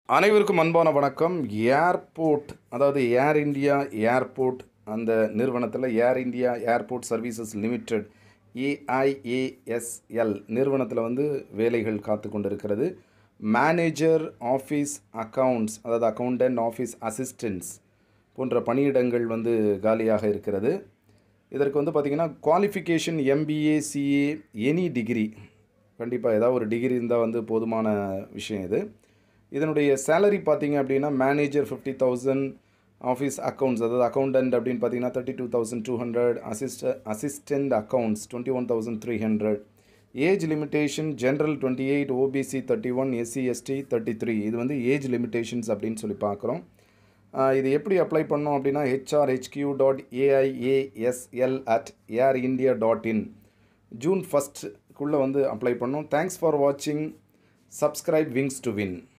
அனைவருக்கும் அன்பான வணக்கம் ஏர்போர்ட் அதாவது ஏர் இந்தியா ஏர்போர்ட் அந்த நிறுவனத்தில் Air India airport services limited AIASL நிறுவனத்தில் வந்து வேலைகள் காத்து கொண்டிருக்கிறது மேனேஜர் ஆஃபீஸ் அக்கவுண்ட்ஸ் அதாவது அக்கௌண்டன்ட் ஆஃபீஸ் அசிஸ்டன்ஸ் போன்ற பணியிடங்கள் வந்து காலியாக இருக்கிறது இதற்கு வந்து பார்த்திங்கன்னா qualification MBA CA any degree கண்டிப்பாக ஏதாவது ஒரு டிகிரி இருந்தால் வந்து போதுமான விஷயம் இது இதனுடைய சேலரி பார்த்தீங்க அப்படின்னா manager fifty thousand office accounts அதாவது அக்கௌண்டன்ட் அப்படின்னு பார்த்தீங்கன்னா thirty two thousand two hundred assist assistant accounts twenty one thousand three hundred age limitation general twenty eight OBC thirty one SC ST thirty three இது வந்து age limitations அப்படின்னு சொல்லி பார்க்குறோம் ஆஹ் இது எப்படி அப்ளை பண்ணோம் அப்படின்னா HRHQ dot AIASL at Air India dot in June ஃபஸ்ட்டுக்குள்ளே வந்து அப்ளை பண்ணோம் தேங்க்ஸ் ஃபார் வாட்சிங் சப்ஸ்கிரைப் விங்ஸ் டு வின்